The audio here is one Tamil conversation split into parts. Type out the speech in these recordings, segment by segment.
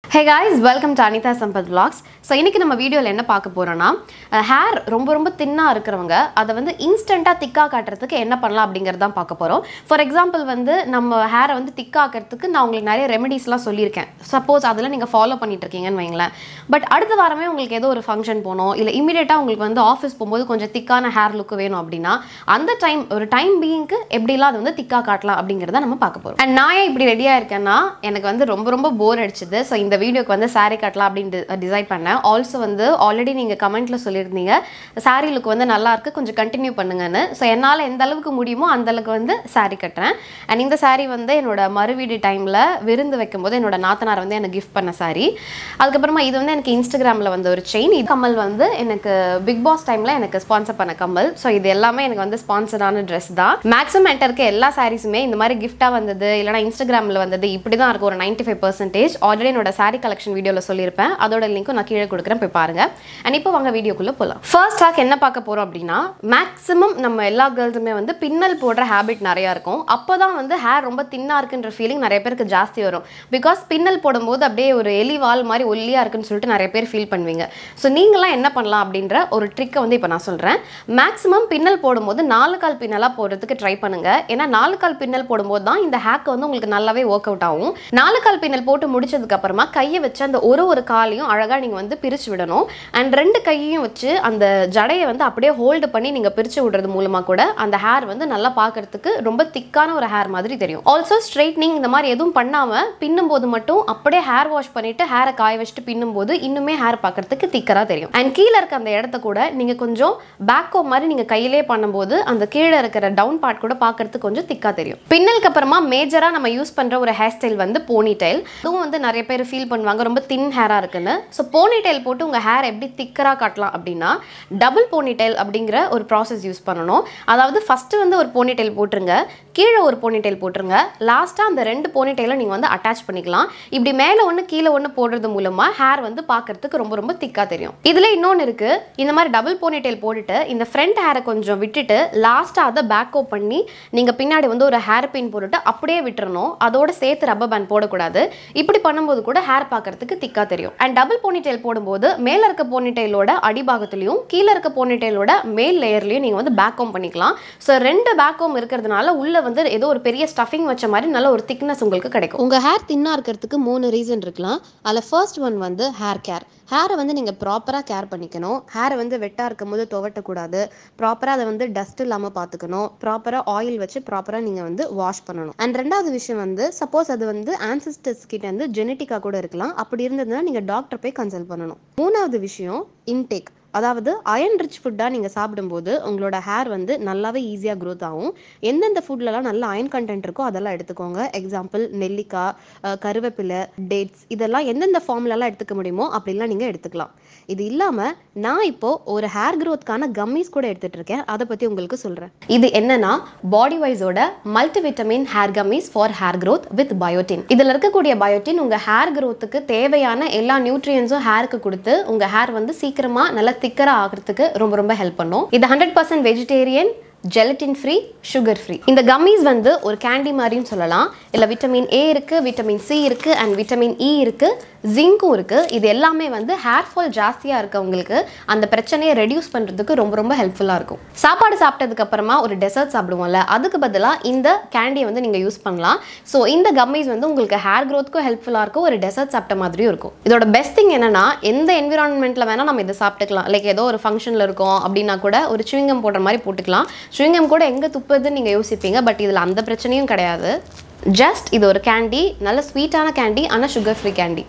hey guys welcome to Anitha Sampath vlogs so இன்றைக்கி நம்ம வீடியோவில் என்ன பார்க்க போகிறோன்னா ஹேர் ரொம்ப ரொம்ப தின்னாக இருக்கிறவங்க அதை வந்து இன்ஸ்டண்ட்டாக திக்காக காட்டுறதுக்கு என்ன பண்ணலாம் அப்படிங்கிறது தான் பார்க்க போகிறோம் ஃபார் எக்ஸாம்பிள் வந்து நம்ம ஹேரை வந்து திக்காக்கிறதுக்கு நான் உங்களுக்கு நிறைய ரெமெடிஸ்லாம் சொல்லியிருக்கேன் சப்போஸ் அதில் நீங்கள் ஃபாலோ பண்ணிட்டு இருக்கீங்கன்னு வைங்களேன் பட் அடுத்த வாரமே உங்களுக்கு ஏதோ ஒரு ஃபங்க்ஷன் போகணும் இல்லை இமீடியட்டாக உங்களுக்கு வந்து ஆஃபீஸ் போகும்போது கொஞ்சம் திக்கான ஹேர் லுக் வேணும் அப்படின்னா அந்த டைம் ஒரு டைம் பீயிங்க்கு எப்படிலாம் அது வந்து திக்காக காட்டலாம் அப்படிங்கிறத நம்ம பார்க்க போகிறோம் அண்ட் நான் ஏன் இப்படி ரெடியாக இருக்கேன்னா எனக்கு வந்து ரொம்ப ரொம்ப போர் அடிச்சுது ஸோ இந்த வீடியோக்கு வந்து saree கட்டலாம் அப்படின்னு டிசைட் பண்ணேன் ஆல்சோ வந்து ஆல்ரெடி நீங்கள் கமெண்ட்டில் சொல்லியிருந்தீங்க saree லுக் வந்து நல்லா இருக்கு கொஞ்சம் கண்டினியூ பண்ணுங்கன்னு ஸோ என்னால் எந்த அளவுக்கு முடியுமோ அந்த அளவுக்கு வந்து saree கட்டுறேன் அண்ட் இந்த saree வந்து என்னோட மறுவீடு டைமில் விருந்து வைக்கும்போது என்னோட நாத்தனார் வந்து எனக்கு கிஃப்ட் பண்ண saree அதுக்கப்புறமா இது வந்து எனக்கு இன்ஸ்டாகிராமில் வந்து ஒரு செயின் இது கம்மல் வந்து எனக்கு பிக் பாஸ் டைமில் எனக்கு ஸ்பான்சர் பண்ண கம்மல் ஸோ இது எல்லாமே எனக்கு வந்து ஸ்பான்சரான ட்ரெஸ் தான் மேக்ஸிமம் என்கிட்ட இருக்க எல்லா சாரீஸுமே இந்த மாதிரி கிஃப்டாக வந்தது இல்லைனா இன்ஸ்டாகிராமில் வந்தது இப்படி தான் இருக்கும் ஒரு நைன்டி ஃபைவ் பர்சன்டேஜ் ஆல்ரெடி என்னோட saree கலெக்ஷன் வீடியோவில் சொல்லியிருப்பேன் அதோட லிங்க்கும் நான் கீழே கொடுக்குறேன் போய் பாருங்க அண்ட் இப்போ வாங்க வீடியோக்குள்ளே போகலாம் ஃபர்ஸ்ட் ஹாக் என்ன பார்க்க போகிறோம் அப்படின்னா மேக்ஸிமம் நம்ம எல்லா கேர்ள்ஸுமே வந்து பின்னல் போடுற ஹேபிட் நிறையா இருக்கும் அப்போ தான் வந்து ஹேர் ரொம்ப தின்னாக இருக்குன்ற ஃபீலிங் நிறைய பேருக்கு ஜாஸ்தி வரும் பிகாஸ் பின்னல் போடும்போது அப்படியே ஒரு எலி வால் மாதிரி ஒல்லியாக இருக்குன்னு சொல்லிட்டு நிறைய பேர் ஃபீல் பண்ணுவீங்க ஸோ நீங்களாம் என்ன பண்ணலாம் அப்படின்ற ஒரு ட்ரிக்கை வந்து இப்போ நான் சொல்கிறேன் மேக்ஸிமம் பின்னல் போடும்போது நாலு கால் பின்னலாக போடுறதுக்கு ட்ரை பண்ணுங்க ஏன்னா நாலு கால் பின்னல் போடும்போது தான் இந்த ஹேக் வந்து உங்களுக்கு நல்லாவே ஒர்க் அவுட் ஆகும் நாலு கால் பின்னல் போட்டு முடிச்சதுக்கு அப்புறமா கையை வச்சு அந்த ஒரு ஒரு காலையும் அழகாக நீங்கள் வந்து பிரித்து விடணும் அண்ட் ரெண்டு கையையும் வச்சு அந்த ஜடையை வந்து அப்படியே ஹோல்டு பண்ணி நீங்கள் பிரித்து விடுறது மூலமாக கூட அந்த ஹேர் வந்து நல்லா பார்க்கறதுக்கு ரொம்ப திக்கான ஒரு ஹேர் மாதிரி தெரியும் ஆல்சோ ஸ்ட்ரைட்னிங் இந்த மாதிரி எதுவும் பண்ணாமல் பின்னும் போது மட்டும் அப்படியே ஹேர் வாஷ் பண்ணிட்டு ஹேரை காய வச்சுட்டு பின்னும் போது இன்னுமே ஹேர் பார்க்கறதுக்கு திக்கராக தெரியும் அண்ட் கீழே இருக்க அந்த இடத்த கூட நீங்கள் கொஞ்சம் பேக்கோ மாதிரி நீங்கள் கையிலே பண்ணும்போது அந்த கீழே இருக்கிற டவுன் பார்ட் கூட பார்க்கறதுக்கு கொஞ்சம் திக்காக தெரியும் பின்னலுக்கு அப்புறமா மேஜராக நம்ம யூஸ் பண்ணுற ஒரு ஹேர் ஸ்டைல் வந்து போனி டைல் அதுவும் வந்து நிறைய பேர் ஃபீல் பண்ணுவாங்க ரொம்ப தின் ஹேராக இருக்குன்னு ஸோ போனி டைல் போட்டு உங்கள் ஹேர் எப்படி திக்கராக காட்டலாம் அப்படின்னா டபுள் போனி டைல் அப்படிங்கிற ஒரு ப்ராசஸ் யூஸ் பண்ணணும் அதாவது ஃபஸ்ட்டு வந்து ஒரு போனி டைல் போட்டுருங்க கீழே ஒரு போனி டைல் போட்டுருங்க லாஸ்ட்டாக அந்த ரெண்டு போனி டைலை நீங்கள் வந்து அட்டாச் பண்ணிக்கலாம் இப்படி மேலே ஒன்று கீழே ஒன்று போடுறது மூலமாக ஹேர் வந்து பார்க்கறதுக்கு ரொம்ப ரொம்ப திக்காக தெரியும் இதில் இன்னொன்று இருக்குது இந்த மாதிரி டபுள் போனி டைல் போட்டுட்டு இந்த ஃப்ரண்ட் ஹேரை கொஞ்சம் விட்டுட்டு லாஸ்ட்டாக அதை பேக்கோ பண்ணி நீங்கள் பின்னாடி வந்து ஒரு ஹேர் பின் போட்டுட்டு அப்படியே விட்டுறணும் அதோட சேர்த்து ரப்பர் பேண்ட் போடக்கூடாது இப்படி பண்ணும்போது கூட ஹேர் பார்க்கறதுக்கு திக்காக தெரியும் அண்ட் டபுள் போனி டைல் போடும்போது மேலே இருக்க போனி டைலோட அடிபாகத்துலையும் கீழே இருக்க போனி டைலோட மேல் லேயர்லையும் நீங்கள் வந்து பேக்கோம் பண்ணிக்கலாம் ஸோ ரெண்டு பேக்கோம் இருக்கிறதுனால உள்ள வந்து ஏதோ ஒரு பெரிய ஸ்டஃபிங் வச்ச மாதிரி நல்ல ஒரு திக்னஸ் உங்களுக்கு கிடைக்கும் உங்கள் ஹேர் தின்னாக இருக்கிறதுக்கு மூணு ரீசன் இருக்கலாம் அதில் ஃபர்ஸ்ட் ஒன் வந்து ஹேர் கேர் ஹேரை வந்து நீங்கள் ப்ராப்பராக கேர் பண்ணிக்கணும் ஹேரை வந்து வெட்டாக இருக்கும் போது துவட்டக்கூடாது ப்ராப்பராக அதை வந்து டஸ்ட் இல்லாமல் பார்த்துக்கணும் ப்ராப்பராக ஆயில் வச்சு ப்ராப்பராக நீங்கள் வந்து வாஷ் பண்ணணும் அண்ட் ரெண்டாவது விஷயம் வந்து சப்போஸ் அது வந்து ஆன்சிஸ்டர்ஸ் கிட்ட வந்து ஜெனட்டிக்காக கூட இருக்கலாம் அப்படி இருந்ததுன்னா நீங்கள் டாக்டர் போய் கன்சல்ட் பண்ணணும் மூணாவது விஷயம் இன்டேக் அதாவது அயன் ரிச் ஃபுட்டாக நீங்கள் சாப்பிடும்போது உங்களோட ஹேர் வந்து நல்லாவே ஈஸியாக க்ரோத் ஆகும் எந்தெந்த ஃபுட்லலாம் நல்ல அயன் கண்டென்ட் இருக்கோ அதெல்லாம் எடுத்துக்கோங்க எக்ஸாம்பிள் நெல்லிக்காய் அஹ், கருவேப்பிலை டேட்ஸ் இதெல்லாம் எந்தெந்த ஃபார்ம்லலாம் எடுத்துக்க முடியுமோ அப்படிலாம் நீங்கள் எடுத்துக்கலாம் இது இல்லாமல் நான் இப்போ ஒரு ஹேர் க்ரோத்க்கான கம்மிஸ் கூட எடுத்துட்டு இருக்கேன் அதை பற்றி உங்களுக்கு சொல்கிறேன் இது என்னன்னா பாடி வைஸோட multi vitamin hair gummies for hair growth with biotin இதில் இருக்கக்கூடிய பயோட்டின் உங்கள் ஹேர் growthக்கு தேவையான எல்லா நியூட்ரியன்ஸும் ஹேருக்கு கொடுத்து உங்கள் ஹேர் வந்து சீக்கிரமாக நல்லா திக்கராக ஆகிறதுக்கு ரொம்ப ரொம்ப ஹெல்ப் பண்ணும் இது hundred percent vegetarian gelatin free sugar free இந்த கம்மிஸ் வந்து ஒரு கேண்டி மாதிரியும் சொல்லலாம் இல்லை விட்டமின் ஏ இருக்குது விட்டமின் சி இருக்குது அண்ட் விட்டமின் இ இருக்குது ஜிங்க்கும் இருக்குது இது எல்லாமே வந்து ஹேர் ஃபால் ஜாஸ்தியாக இருக்கவங்களுக்கு அந்த பிரச்சனையை ரெடியூஸ் பண்ணுறதுக்கு ரொம்ப ரொம்ப ஹெல்ப்ஃபுல்லாக இருக்கும் சாப்பாடு சாப்பிட்டதுக்கு அப்புறமா ஒரு டெசர்ட் சாப்பிடுவோம்ல அதுக்கு பதிலாக இந்த கேண்டியை வந்து நீங்கள் யூஸ் பண்ணலாம் ஸோ இந்த கம்மிஸ் வந்து உங்களுக்கு ஹேர் க்ரோத்துக்கும் ஹெல்ப்ஃபுல்லாக இருக்கும் ஒரு டெசர்ட் சாப்பிட்ட மாதிரியும் இருக்கும் இதோட பெஸ்ட் திங் என்னன்னா எந்த என்விரான்மெண்ட்டில் வேணால் நம்ம இதை சாப்பிட்டுக்கலாம் லைக் ஏதோ ஒரு ஃபங்க்ஷனில் இருக்கோம் அப்படின்னா கூட ஒரு சுவிங்கம் போடுற மாதிரி போட்டுக்கலாம் சுவிங்கம் கூட எங்கே துப்புதுன்னு நீங்கள் யோசிப்பீங்க பட் இதில் அந்த பிரச்சனையும் கிடையாது ஜஸ்ட் இது ஒரு கேண்டி நல்ல ஸ்வீட்டான கேண்டி ஆனால் சுகர் ஃப்ரீ கேண்டி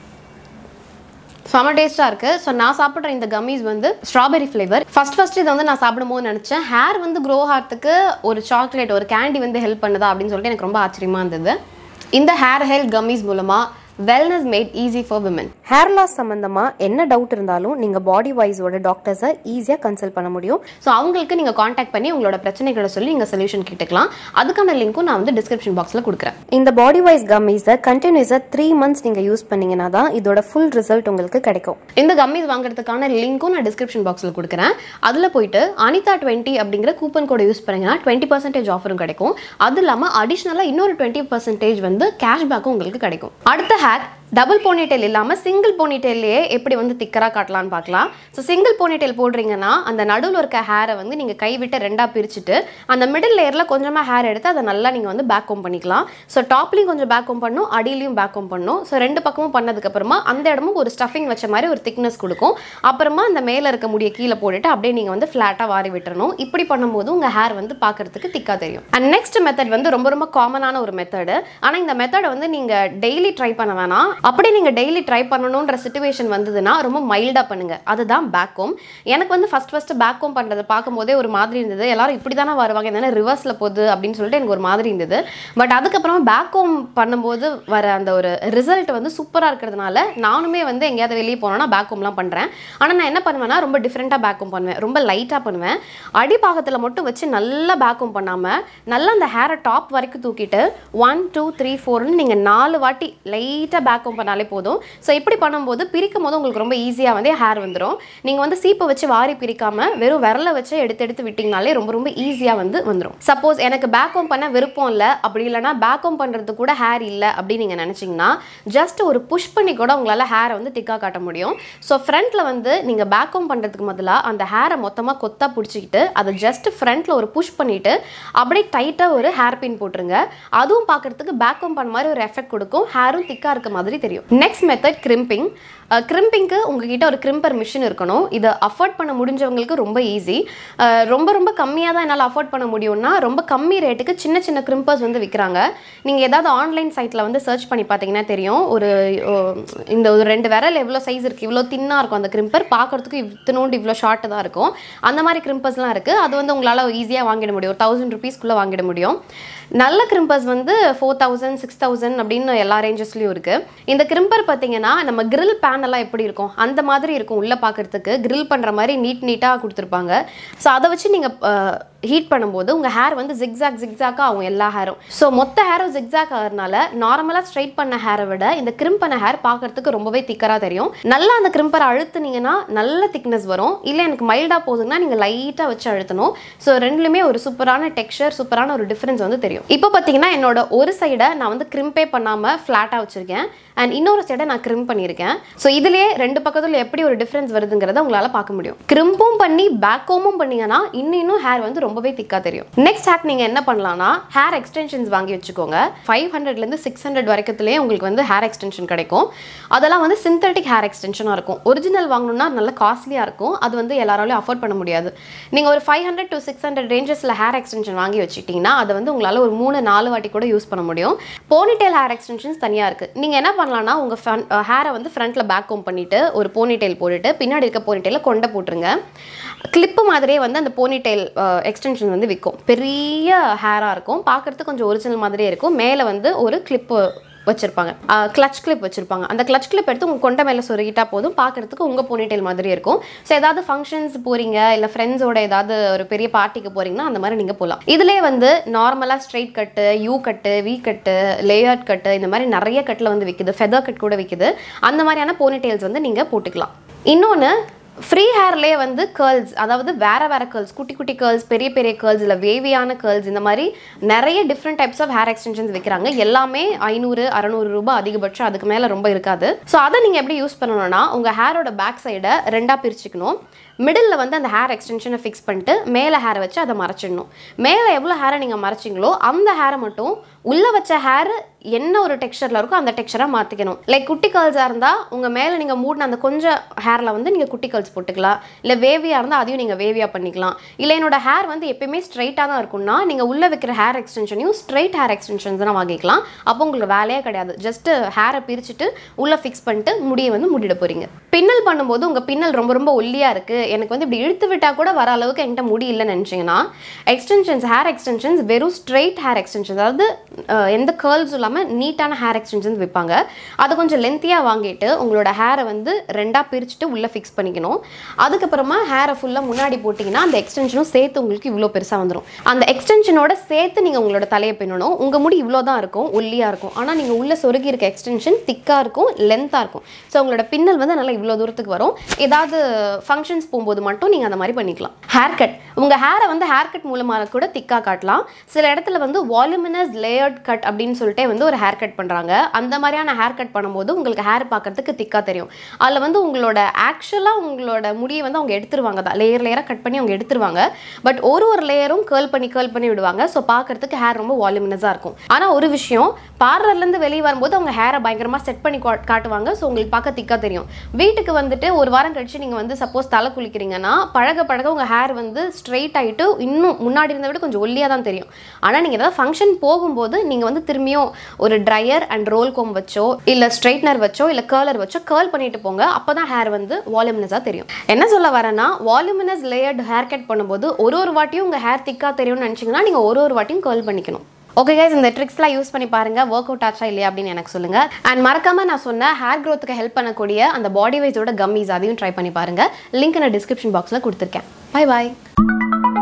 செம டேஸ்ட்டாக இருக்குது ஸோ நான் சாப்பிட்ற இந்த கம்மிஸ் வந்து ஸ்ட்ராபெரி ஃப்ளேவர் ஃபஸ்ட் ஃபஸ்ட் இதை வந்து நான் சாப்பிடும்போது நினச்சேன் ஹேர் வந்து க்ரோ ஆகிறதுக்கு ஒரு சாக்லேட் ஒரு கேண்டி வந்து ஹெல்ப் பண்ணுதா அப்படின்னு சொல்லிட்டு எனக்கு ரொம்ப ஆச்சரியமாக இருந்தது இந்த ஹேர் ஹெல்த் கம்மிஸ் மூலமாக wellness made easy for women hair loss சம்மந்தமாக என்ன டவுட் இருந்தாலும் நீங்கள் பாடி வைஸோட டாக்டர்ஸை ஈஸியாக கன்சல்ட் பண்ண முடியும் ஸோ அவங்களுக்கு நீங்கள் காண்டாக்ட் பண்ணி உங்களோட பிரச்சனைகளை சொல்லி நீங்கள் சொல்யூஷன் கேட்டுக்கலாம் அதுக்கான லிங்க்கும் நான் வந்து டிஸ்கிரிப்ஷன் பாக்ஸில் கொடுக்குறேன் இந்த பாடி வைஸ் கம்மிஸை கண்டினியூஸாக த்ரீ மந்த்ஸ் நீங்கள் யூஸ் பண்ணீங்கன்னா தான் இதோட ஃபுல் ரிசல்ட் உங்களுக்கு கிடைக்கும் இந்த கம்மிஸ் வாங்குறதுக்கான லிங்க்கும் நான் டிஸ்கிரிப்ஷன் பாக்ஸில் கொடுக்குறேன் அதில் போயிட்டு அனிதா டுவெண்ட்டி அப்படிங்கிற கூப்பன் கோடை யூஸ் பண்ணீங்கன்னா டுவெண்ட்டி பர்சன்டேஜ் ஆஃபரும் கிடைக்கும் அது இல்லாமல் அடிஷ்னலாக இன்னொரு டுவெண்ட்டி பர்சன்டேஜ் வந்து கேஷ்பேக்கும் உங்களுக்கு கிடைக்கும் அடுத்த ஹேக் டபுள் போனிடெயில் இல்லாமல் சிங்கிள் போனிடெயிலே எப்படி வந்து திக்கராக காட்டலாம்னு பார்க்கலாம் ஸோ சிங்கிள் போனிடெயில் போடுறீங்கன்னா அந்த நடுவில் இருக்க ஹேரை வந்து நீங்கள் கைவிட்டு ரெண்டாக பிரிச்சுட்டு அந்த மிடில் லேயரில் கொஞ்சமாக ஹேர் எடுத்து அதை நல்லா நீங்கள் வந்து பேக் ஹோம் பண்ணிக்கலாம் ஸோ டாப்லையும் கொஞ்சம் பேக் ஹோம் பண்ணும் அடியிலையும் பேக் ஹோம் பண்ணும் ஸோ ரெண்டு பக்கமும் பண்ணதுக்கப்புறமா அந்த இடமும் ஒரு ஸ்டஃபிங் வச்ச மாதிரி ஒரு திக்னஸ் கொடுக்கும் அப்புறமா அந்த மேலே இருக்க முடிய கீழே போட்டுட்டு அப்படியே நீங்கள் வந்து ஃப்ளாட்டாக வாரி விட்டுறணும் இப்படி பண்ணும்போது உங்கள் ஹேர் வந்து பார்க்கறதுக்கு திக்காக தெரியும் அண்ட் நெக்ஸ்ட் மெத்தட் வந்து ரொம்ப ரொம்ப காமனான ஒரு மெத்தடு ஆனால் இந்த மெத்தடை வந்து நீங்கள் டெய்லி ட்ரை பண்ண வேணாம் அப்படி நீங்கள் டெய்லி ட்ரை பண்ணணுன்ற சுச்சுவேஷன் வந்ததுன்னா ரொம்ப மைல்டாக பண்ணுங்கள் அதுதான் பேக் ஹோம் எனக்கு வந்து ஃபஸ்ட் ஃபஸ்ட்டு பேக் ஹோம் பண்ணுறதை பார்க்கும்போதே ஒரு மாதிரி இருந்தது எல்லாரும் இப்படி தானே வருவாங்க என்னென்ன ரிவர்ஸில் போகுது அப்படின்னு சொல்லிட்டு எனக்கு ஒரு மாதிரி இருந்தது பட் அதுக்கப்புறமா பேக் ஹோம் பண்ணும்போது வர அந்த ஒரு ரிசல்ட் வந்து சூப்பராக இருக்கிறதுனால நானுமே வந்து எங்கேயாவது வெளியே போனோன்னா பேக் ஹோம்லாம் பண்ணுறேன் ஆனால் நான் என்ன பண்ணுவேன்னா ரொம்ப டிஃப்ரெண்ட்டாக பேக் ஹோம் பண்ணுவேன் ரொம்ப லைட்டாக பண்ணுவேன் அடிப்பாகத்தில் மட்டும் வச்சு நல்லா பேக் ஹோம் பண்ணாமல் நல்லா அந்த ஹேரை டாப் வரைக்கும் தூக்கிட்டு ஒன் டூ த்ரீ ஃபோர்னு நீங்கள் நாலு வாட்டி லைட்டாக பேக் ஹோம் பண்ணாலே போதும் ஸோ இப்படி பண்ணும்போது பிரிக்கும் போது உங்களுக்கு ரொம்ப ஈஸியாக வந்து ஹேர் வந்துடும் நீங்கள் வந்து சீப்பை வச்சு வாரி பிரிக்காமல் வெறும் விரலை வச்சு எடுத்து எடுத்து விட்டிங்கனாலே ரொம்ப ரொம்ப ஈஸியாக வந்து வந்துடும் சப்போஸ் எனக்கு பேக் ஹோம் பண்ண விருப்பம் இல்லை அப்படி இல்லைனா பேக் ஹோம் பண்ணுறது கூட ஹேர் இல்லை அப்படின்னு நீங்கள் நினச்சிங்கன்னா ஜஸ்ட் ஒரு புஷ் பண்ணி கூட உங்களால் ஹேரை வந்து திக்காக காட்ட முடியும் ஸோ ஃப்ரண்ட்டில் வந்து நீங்கள் பேக் ஹோம் பண்ணுறதுக்கு பதிலாக அந்த ஹேரை மொத்தமாக கொத்தாக பிடிச்சிக்கிட்டு அதை ஜஸ்ட் ஃப்ரண்ட்டில் ஒரு புஷ் பண்ணிவிட்டு அப்படியே டைட்டாக ஒரு ஹேர் பின் போட்டுருங்க அதுவும் பார்க்குறதுக்கு பேக் ஹோம் பண்ண மாதிரி ஒரு எஃபெக்ட் கொடுக்கும் ஹேரும் திக்காக இருக்க மாதிரி தெரியும் நெக்ஸ்ட் மெத்தட் கிரிம்பிங் கிரிம்பிங்க்கு உங்ககிட்ட ஒரு கிரிம்பர் மிஷின் இருக்கணும் இதை அஃபோர்ட் பண்ண முடிஞ்சவங்களுக்கு ரொம்ப ஈஸி ரொம்ப ரொம்ப கம்மியாக தான் என்னால் அஃபோர்ட் பண்ண முடியும்னா ரொம்ப கம்மி ரேட்டுக்கு சின்ன சின்ன கிரிம்பர்ஸ் வந்து விற்கிறாங்க நீங்கள் ஏதாவது ஆன்லைன் சைட்டில் வந்து சர்ச் பண்ணி பார்த்தீங்கன்னா தெரியும் ஒரு அஹ், இந்த ஒரு ரெண்டு விரல் எவ்வளோ சைஸ் இருக்குது இவ்வளோ தின்னாக இருக்கும் அந்த கிரிம்பர் பார்க்குறதுக்கு இத்தனோண்டு இவ்வளோ ஷார்ட்டு தான் இருக்கும் அந்த மாதிரி கிரிம்பர்ஸ்லாம் இருக்குது அது வந்து உங்களால் ஈஸியாக வாங்கிட முடியும் ஒரு தௌசண்ட் ருபீஸ்க்குள்ளே வாங்கிட முடியும் நல்ல கிரிம்பர்ஸ் வந்து ஃபோர் தௌசண்ட் சிக்ஸ் தௌசண்ட் அப்படின்னு எல்லா ரேஞ்சஸ்லையும் இருக்குது இந்த கிரிம்பர் பார்த்தீங்கன்னா நம்ம grill pan எல்லாம் எப்படி இருக்கும் அந்த மாதிரி இருக்கும் உள்ளே பார்க்குறதுக்கு grill பண்ணுற மாதிரி நீட் நீட்டாக கொடுத்துருப்பாங்க ஸோ அதை வச்சு நீங்கள் ஹீட் பண்ணும்போது உங்கள் ஹேர் வந்து ஜிக்ஸாக் ஜிக்ஸாக்காக ஆகும் எல்லா ஹேரும் ஸோ மொத்த ஹேரும் ஜிக்ஸாக் ஆகிறதுனால நார்மலாக ஸ்ட்ரைட் பண்ண ஹேரை விட இந்த கிரிம் பண்ண ஹேர் பார்க்கறதுக்கு ரொம்பவே திக்கராக தெரியும் நல்லா அந்த கிரிம்பரை அழுத்துனீங்கன்னா நல்ல திக்னஸ் வரும் இல்லை எனக்கு மைல்டாக போகுதுன்னா நீங்கள் லைட்டாக வச்சு அழுத்தணும் ஸோ ரெண்டுலையுமே ஒரு சூப்பரான டெக்ஸ்சர் சூப்பரான ஒரு டிஃப்ரென்ஸ் வந்து தெரியும் இப்போ பார்த்தீங்கன்னா என்னோட ஒரு சைடை நான் வந்து கிரிம்பே பண்ணாமல் ஃப்ளாட்டாக வச்சுருக்கேன் அண்ட் இன்னொரு சைடை நான் கிரிம் பண்ணியிருக்கேன் ஸோ இதுலேயே ரெண்டு பக்கத்தில் எப்படி ஒரு டிஃப்ரென்ஸ் வருதுங்கிறத உங்களால் பார்க்க முடியும் கிரிம்பும் பண்ணி பேக்கோமும் பண்ணீங்கன்னா இன்னும் இன்னும் ஹேர் வந்து ரொம்பவே திக்காக தெரியும் நெக்ஸ்ட் ஹேக் நீங்கள் என்ன பண்ணலாம்னா ஹேர் எக்ஸ்டென்ஷன்ஸ் வாங்கி வச்சுக்கோங்க ஃபைவ் ஹண்ட்ரட்லேருந்து சிக்ஸ் ஹண்ட்ரட் வரைக்கத்துலேயே உங்களுக்கு வந்து ஹேர் எக்ஸ்டென்ஷன் கிடைக்கும் அதெல்லாம் வந்து சிந்தட்டிக் ஹேர் எக்ஸ்டென்ஷனாக இருக்கும் ஒரிஜினல் வாங்கணும்னா நல்ல காஸ்ட்லியாக இருக்கும் அது வந்து எல்லாராலையும் அஃபோர்ட் பண்ண முடியாது நீங்கள் ஒரு five hundred to six hundred ரேஞ்சஸில் ஹேர் எக்ஸ்டென்ஷன் வாங்கி வச்சுக்கிட்டிங்கன்னா அதை வந்து உங்களால் ஒரு மூணு நாலு வாட்டி கூட யூஸ் பண்ண முடியும் போனிடெயில் ஹேர் எக்ஸ்டென்ஷன்ஸ் தனியாக இருக்குது நீங்கள் என்ன பண்ணலாம்னா உங்கள் ஃப்ரண்ட் ஹேரை வந்து ஃப்ரண்ட்டில் பேக் ஹோம் பண்ணிவிட்டு ஒரு போனிடெயில் போட்டுட்டு பின்னாடி இருக்க போனிடெயிலில் கொண்டை போட்டுருங்க கிளிப்பு மாதிரியே வந்து அந்த போனிடெயில் எக்ஸ்டென்ஷன் வந்து விற்கும் பெரிய ஹேராக இருக்கும் பார்க்குறதுக்கு கொஞ்சம் ஒரிஜினல் மாதிரியே இருக்கும் மேலே வந்து ஒரு கிளிப்பு வச்சுருப்பாங்க கிளச் கிளிப் வச்சுருப்பாங்க அந்த கிளச் கிளிப் எடுத்து உங்கள் கொண்டை மேலே சொருகிட்டா போதும் பார்க்குறதுக்கு உங்கள் போனிடெயில் மாதிரி இருக்கும் ஸோ ஏதாவது ஃபங்க்ஷன்ஸ் போகிறீங்க இல்லை ஃப்ரெண்ட்ஸோட ஏதாவது ஒரு பெரிய பார்ட்டிக்கு போகிறீங்கன்னா அந்த மாதிரி நீங்கள் போகலாம் இதிலே வந்து நார்மலாக straight cut U cut V cut layered cut இந்த மாதிரி நிறைய கட்டில் வந்து விற்குது ஃபெதர் கட் கூட விற்குது அந்த மாதிரியான போனிடெயில்ஸ் வந்து நீங்கள் போட்டுக்கலாம் இன்னொன்று ஃப்ரீ ஹேர்லேயே வந்து கேர்ள்ஸ் அதாவது வேற வேற கேர்ள்ஸ் குட்டி குட்டி கேர்ள்ஸ் பெரிய பெரிய கேர்ள்ஸ் இல்லை வேவியான கேர்ள்ஸ் இந்த மாதிரி நிறைய different types of hair extensions விற்கிறாங்க எல்லாமே ஐநூறு அறநூறு ரூபாய் அதிகபட்சம் அதுக்கு மேலே ரொம்ப இருக்காது ஸோ அதை நீங்கள் எப்படி யூஸ் பண்ணணும்னா உங்கள் ஹேரோட பேக் சைடை ரெண்டாக பிரிச்சுக்கணும் மிடில் வந்து அந்த ஹேர் எக்ஸ்டென்ஷனை ஃபிக்ஸ் பண்ணிட்டு மேலே ஹேரை வச்சு அதை மறைச்சிடணும் மேலே எவ்வளோ ஹேரை நீங்கள் மறைச்சிங்களோ அந்த ஹேரை மட்டும் உள்ளே வச்ச ஹேர் என்ன ஒரு டெக்ஸ்சரில் இருக்கோ அந்த டெக்ஸ்சராக மாற்றிக்கணும் லைக் குட்டி கேர்ள்ஸாக இருந்தால் உங்கள் மேலே நீங்கள் மூடின அந்த கொஞ்சம் ஹேரில் வந்து நீங்கள் குட்டி கேர்ள்ஸ் போட்டுக்கலாம் இல்லை வேவியாக இருந்தால் அதையும் நீங்கள் வேவியாக பண்ணிக்கலாம் இல்லை என்னோட ஹேர் வந்து எப்பயுமே ஸ்ட்ரைட்டாக தான் இருக்கும்னா நீங்கள் உள்ளே வைக்கிற ஹேர் எக்ஸ்டென்ஷனையும் ஸ்ட்ரைட் ஹேர் எக்ஸ்டென்ஷன்ஸ் தான் வாங்கிக்கலாம் அப்போ உங்களுக்கு வேலையே கிடையாது ஜஸ்ட் ஹேரை பிரிச்சுட்டு உள்ளே ஃபிக்ஸ் பண்ணிட்டு முடியை வந்து மூடிட போகிறீங்க பின்னல் பண்ணும்போது உங்கள் பின்னல் ரொம்ப ரொம்ப ஒல்லியாக இருக்குது எனக்கு வந்து இப்படி இழுத்து விட்டால் கூட வர அளவுக்கு என்கிட்ட முடி இல்லைன்னு நினச்சிங்கன்னா எக்ஸ்டென்ஷன்ஸ் ஹேர் எக்ஸ்டென்ஷன்ஸ் வெறும் ஸ்ட்ரைட் ஹேர் எக்ஸ்டென்ஷன் அதாவது அஹ், எந்த கேர்ள்ஸும் இல்லாமல் நீட்டான ஹேர் எக்ஸ்டென்ஷன்ஸ் விற்பாங்க அதை கொஞ்சம் லென்த்தியாக வாங்கிட்டு உங்களோட ஹேரை வந்து ரெண்டாக பிரிச்சுட்டு உள்ளே ஃபிக்ஸ் பண்ணிக்கணும் வரும் அதுக்கப்புறமா ஹேரை ஃபுல்லாக முன்னாடி போட்டிங்கன்னா அந்த எக்ஸ்டென்ஷனும் சேர்த்து உங்களுக்கு இவ்வளோ பெருசாக வந்துடும் அந்த எக்ஸ்டென்ஷனோட சேர்த்து நீங்கள் உங்களோட தலையை பின்னணும் உங்கள் முடி இவ்வளோ தான் இருக்கும் ஒல்லியாக இருக்கும் ஆனால் நீங்கள் உள்ள சொருகி இருக்க எக்ஸ்டென்ஷன் திக்காக இருக்கும் லென்த்தாக இருக்கும் ஸோ உங்களோட பின்னல் வந்து நல்லா இவ்வளோ தூரத்துக்கு வரும் ஏதாவது ஃபங்க்ஷன்ஸ் போகும்போது மட்டும் நீங்கள் அந்த மாதிரி பண்ணிக்கலாம் ஹேர் கட் உங்கள் ஹேரை வந்து ஹேர் கட் மூலமாக கூட திக்காக காட்டலாம் சில இடத்துல வந்து வால்யூமினஸ் லேயர்ட் கட் அப்படின்னு சொல்லிட்டே வந்து ஒரு ஹேர் கட் பண்ணுறாங்க அந்த மாதிரியான ஹேர் கட் பண்ணும்போது உங்களுக்கு ஹேர் பார்க்கறதுக்கு திக்காக தெரியும் அதில் வந்து உங்களோட ஆக்சுவலாக உங்களோட முடியை வந்து அவங்க எடுத்துருவாங்க தான் லேயர் லேயராக கட் பண்ணி அவங்க எடுத்துருவாங்க பட் ஒரு ஒரு லேயரும் கேர்ள் பண்ணி கேர்ள் பண்ணி விடுவாங்க ஸோ பார்க்கறதுக்கு ஹேர் ரொம்ப வால்யூமினஸாக இருக்கும் ஆனால் ஒரு விஷயம் பார்லர்லேருந்து வெளியே வரும்போது அவங்க ஹேரை பயங்கரமாக செட் பண்ணி கா- காட்டுவாங்க ஸோ உங்களுக்கு பார்க்க திக்காக தெரியும் வீட்டுக்கு வந்துட்டு ஒரு வாரம் கழிச்சு நீங்கள் வந்து சப்போஸ் தலை குளிக்கிறீங்கன்னா பழக பழக உங்கள் ஹேர் வந்து ஸ்ட்ரெயிட் ஆகிட்டு இன்னும் முன்னாடி இருந்த விட கொஞ்சம் ஒல்லியாக தான் தெரியும் ஆனால் நீங்கள் ஏதாவது ஃபங்க்ஷன் போகும்போது நீங்கள் வந்து திரும்பியும் ஒரு ட்ரையர் அண்ட் ரோல் கோம் வச்சோ இல்லை ஸ்ட்ரைட்னர் வச்சோ இல்லை கேர்லர் வச்சோ கேர்ள் பண்ணிட்டு போங்க அப்போ தான் ஹேர் வந்து வால்யூமினஸாக தெரியும் என்ன சொல்ல வரேன்னா வால்யூமினஸ் லேயர்டு ஹேர் கட் பண்ணும்போது ஒரு ஒரு வாட்டியும் உங்கள் ஹேர் திக்காக தெரியும்னு நினச்சிங்கன்னா நீங்கள் ஒரு ஒரு வாட்டியும் கேர்ள் பண்ணிக்கணும் ஓகே கைஸ் இந்த ட்ரிக்ஸ்லாம் யூஸ் பண்ணி பாருங்க ஒர்க் அவுட் ஆச்சா இல்லையா அப்படின்னு எனக்கு சொல்லுங்க அண்ட் மறக்காம நான் சொன்ன ஹேர் க்ரோத்துக்கு ஹெல்ப் பண்ணக்கூடிய அந்த பாடி வைஸோட கம்மிஸ் அதையும் ட்ரை பண்ணி பாருங்க லிங்க் நான் டிஸ்கிரிப்ஷன் பாக்ஸில் கொடுத்துருக்கேன் பை பாய்